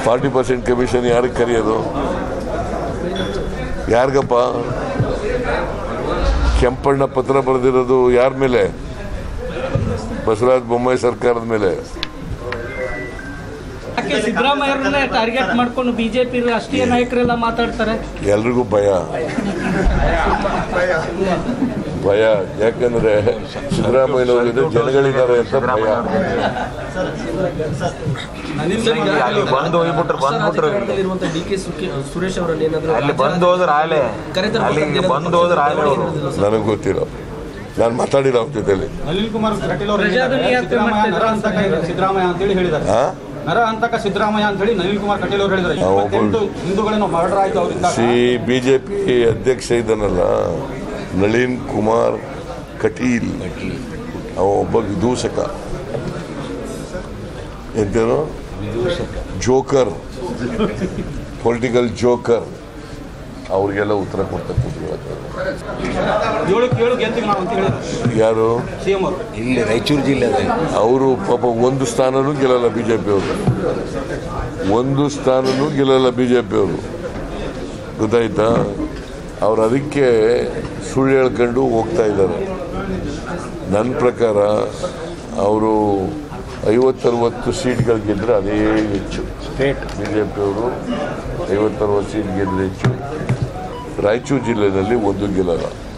Forty percent commission ಯಾರಿಗೆ ಕರೆಯೋದು ಯಾರಿಗಪ್ಪ ಕೆಂಪಣ್ಣ ಪತ್ರ ಬರೆದಿರೋದು ಯಾರ ಮೇಲೆ ಬಸವರಾಜ ಬೊಮ್ಮಾಯಿ ಸರ್ಕಾರದ ಮೇಲೆ ಯಾಕೆ ಸಿದ್ದರಾಮಯ್ಯರನ್ನೇ ಟಾರ್ಗೆಟ್ ಮಾಡ್ಕೊಂಡು ಬಿಜೆಪಿ ರಾಷ್ಟ್ರೀಯ ನಾಯಕರೆಲ್ಲ ಮಾತಾಡ್ತಾರೆ ಎಲ್ರಿಗೂ ಭಯ ಭಯ ಯಾಕಂದ್ರೆ ಸಿದ್ದರಾಮಯ್ಯನವರಿಗೆ ಜನಗಳಿದ್ದಾರೆ ಅಂತ ಭಯ ಅಲ್ಲಿ ಬಂದು ಹೋಗ್ಬಿಟ್ರು ಬಂದ್ಬಿಟ್ರು ಇರುವಂತ ಡಿ ಕೆ ಸುರೇಶ್ ಅವರಲ್ಲಿ ಏನಾದ್ರು ಅಲ್ಲಿ ಬಂದು ಹೋದ್ರೆ ಆಲೆ ಅಲ್ಲಿ ಬಂದು ಹೋದ್ರೆ ಆಲೆ ಅವರು ನನಗೆ ಗೊತ್ತಿಲ್ಲ ನಾನು ಮಾತಾಡಿಲ್ಲ ಅವ್ರ ಜೊತೆಲಿ ಅನಿಲ್ ಕುಮಾರ್ ಕಟೀಲ್ ಅವರು ಪ್ರಜಾಧ್ವನಿ ಯಾತ್ರೆ ಸಿದ್ದರಾಮಯ್ಯ ನರ ಮಾಡ್ತಿದ್ರು. ಹಂತಕ ಸಿದ್ದರಾಮಯ್ಯ ಅಂತ ಹೇಳಿ ಹೇಳಿದ್ದಾರೆ ಹಾ ನರ ಹಂತಕ ಸಿದ್ದರಾಮಯ್ಯ ಅಂತ ಹೇಳಿ ನಳಿನ್ ಕುಮಾರ್ ಕಟೀಲ್ ಅವರು ಹೇಳಿದ್ದಾರೆ ನಾವು ಇಪ್ಪತ್ತೆಂಟು ಹಿಂದೂಗಳನ್ನು ಮರ್ಡರ್ ಆಯ್ತು ಅವರಿಂದ ಸಿ ಬಿ ಜೆ ಪಿ ಅಧ್ಯಕ್ಷ ಇದ್ದಾನಲ್ಲ ನಳಿನ್ ಕುಮಾರ್ ಕಟೀಲ್ ಅವ ಒಬ್ಬ ವಿದೂಷಕ ಎಂತೇನು ಜೋಕರ್ ಪೊಲಿಟಿಕಲ್ ಜೋಕರ್ ಅವ್ರಿಗೆಲ್ಲ ಉತ್ತರ ಕೊಡ್ತಾ ಕೂತ್ರು ಏಳಕ್ಕೆ ಏಳು ಗೆಲ್ತೀವಿ ನಾವು ಅಂತ ಹೇಳಿದ್ರು ಯಾರು ಸಿಎಂ ಅವರು ಇಲ್ಲಿ ರಾಯಚೂರು ಜಿಲ್ಲೆ ಅವರು ಪಾಪ ಒಂದು ಸ್ಥಾನನೂ ಗೆಲ್ಲಲ್ಲ ಬಿ ಜೆ ಪಿಯವರು ಒಂದು ಸ್ಥಾನನೂ ಗೆಲ್ಲಲ್ಲ ಬಿ ಜೆ ಪಿಯವರು ಗೊತ್ತಾಯ್ತಾ ಅವ್ರು ಅದಕ್ಕೆ ಸುಳ್ಳು ಹೇಳ್ಕೊಂಡು ಹೋಗ್ತಾ ಇದ್ದಾರೆ ನನ್ನ ಪ್ರಕಾರ ಅವರು ಐವತ್ತರವತ್ತು ಸೀಟ್ಗಳು ಗೆದ್ದರೆ ಅದೇ ಹೆಚ್ಚು ಸ್ಟೇಟ್ ಬಿ ಜೆ ಪಿಯವರು ಐವತ್ತರವತ್ತು ಸೀಟ್ ಗೆದ್ದರೆ ಹೆಚ್ಚು ರಾಯಚೂರು ಜಿಲ್ಲೆಯಲ್ಲಿ ಒಂದು ಗೆಲ್ಲಲ್ಲ